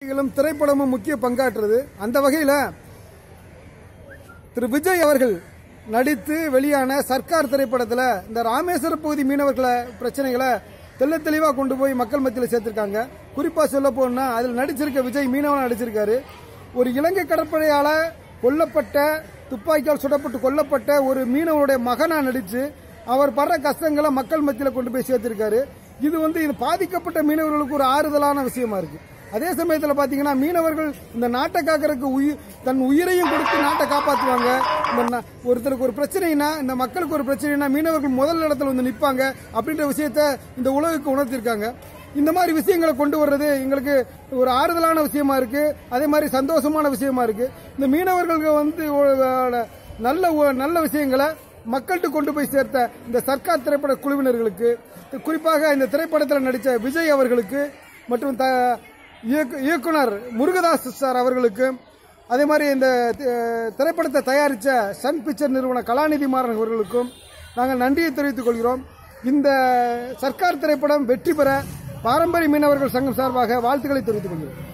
களும் திரைப்படமும் முக்கிய பங்காற்றுறது அந்த வகையில் திரு விஜய் அவர்கள் நடித்து வெளியான சர்க்கார் திரைப்படத்தில் இந்த ராமேஸ்வர பகுதி மீனவர்களை பிரச்சனைகளை தெள்ள தெளிவாக கொண்டு போய் மக்கள் மத்தியில் சேர்த்திருக்காங்க குறிப்பாக சொல்ல போனா அதில் நடிச்சிருக்க விஜய் மீனவன் நடிச்சிருக்காரு ஒரு இலங்கை கடற்படையால கொல்லப்பட்ட துப்பாக்கியால் சுடப்பட்டு கொல்லப்பட்ட ஒரு மீனவனுடைய மகனா நடிச்சு அவர் படுற கஷ்டங்களை மக்கள் மத்தியில் கொண்டு போய் சேர்த்திருக்காரு இது வந்து இது பாதிக்கப்பட்ட மீனவர்களுக்கு ஒரு ஆறுதலான விஷயமா இருக்கு அதே சமயத்தில் பார்த்தீங்கன்னா மீனவர்கள் இந்த நாட்டை காக்கறதுக்கு உயிர் தன் உயிரையும் கொடுத்து நாட்டை காப்பாற்றுவாங்க இந்த நா- ஒருத்தருக்கு ஒரு பிரச்சனைனா இந்த மக்களுக்கு ஒரு பிரச்சனைனா மீனவர்கள் முதல் இடத்துல வந்து நிற்பாங்க அப்படின்ற விஷயத்த இந்த உலகுக்கு உணர்த்திருக்காங்க இந்த மாதிரி விஷயங்களை கொண்டு வர்றது எங்களுக்கு ஒரு ஆறுதலான விஷயமா இருக்கு அதே மாதிரி சந்தோஷமான விஷயமா இருக்கு இந்த மீனவர்களுக்கு வந்து ஒரு நல்ல ஒ- நல்ல விஷயங்களை மக்கள்கிட்ட கொண்டு போய் சேர்த்த இந்த சர்க்கார் திரைப்பட குழுவினர்களுக்கு குறிப்பாக இந்த திரைப்படத்தில் நடித்த விஜய் அவர்களுக்கு மற்றும் த இயக்கு- இயக்குனர் முருகதாஸ் சார் அவர்களுக்கு அதே மாதிரி இந்த தி- திரைப்படத்தை தயாரித்த சன் பிக்சர் நிறுவன கலாநிதி மாறன் அவர்களுக்கும் நாங்கள் நன்றியை தெரிவித்துக் கொள்கிறோம் இந்த சர்க்கார் திரைப்படம் வெற்றி பெற பாரம்பரிய மீனவர்கள் சங்கம் சார்பாக வாழ்த்துக்களை தெரிவித்துக் கொள்கிறோம்